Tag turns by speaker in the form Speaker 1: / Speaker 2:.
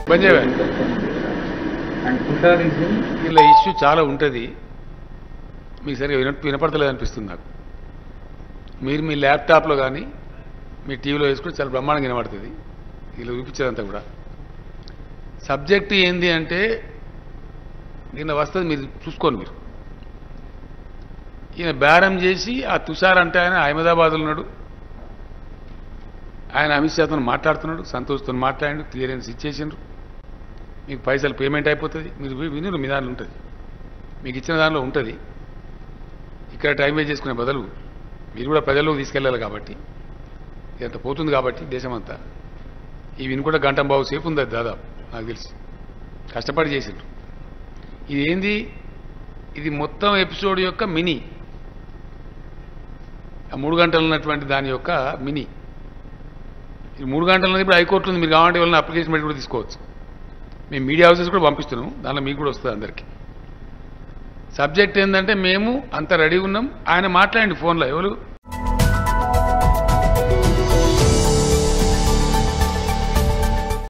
Speaker 1: బంద్ చేయవా?
Speaker 2: And Tushar is in
Speaker 1: ఇలా issue చాలా ఉంటుంది మీకు సరిగా విన వినపడతలేదు అనిపిస్తుంది నాకు మీరు మీ ల్యాప్టాప్లో కానీ మీ టీవీలో వేసుకుని చాలా బ్రహ్మాండంగా వినపడుతుంది ఇలా చూపించేదంతా కూడా సబ్జెక్ట్ ఏంది అంటే నిన్న వస్తుంది మీరు చూసుకోండి మీరు ఈయన బేరం చేసి ఆ తుషార్ అంటే ఆయన అహ్మదాబాద్లో ఉన్నాడు ఆయన అమిత్ షాతో మాట్లాడుతున్నాడు సంతోష్తో మాట్లాడి క్లియరెన్స్ ఇచ్చేసిండ్రు మీకు పైసలు పేమెంట్ అయిపోతుంది మీరు వి- వినురు మీ దాంట్లో ఉంటుంది మీకు ఇచ్చిన దానిలో ఉంటుంది ఇక్కడ టైం వేస్ట్ చేసుకునే బదులు మీరు కూడా ప్రజల్లోకి తీసుకెళ్ళాలి కాబట్టి ఇదంతా పోతుంది కాబట్టి దేశమంతా ఈ విని కూడా గంట బాబు సేపు ఉంది అది దాదాపు నాకు తెలిసి కష్టపడి చేసిండ్రు ఇది ఏంది ఇది మొత్తం ఎపిసోడ్ యొక్క మినీ ఆ మూడు గంటలు ఉన్నటువంటి దాని యొక్క మినీ ఇది మూడు గంటలు ఉన్నది ఇప్పుడు హైకోర్టు ఉంది మీరు కావాలంటే వాళ్ళని అప్లికేషన్ పెట్టి కూడా తీసుకోవచ్చు మేము మీడియా హౌసెస్ కూడా పంపిస్తున్నాం దానిలో మీకు కూడా వస్తుంది అందరికీ సబ్జెక్ట్ ఏంటంటే మేము అంత రెడీ ఉన్నాం ఆయన మాట్లాడండి ఫోన్లో ఎవరు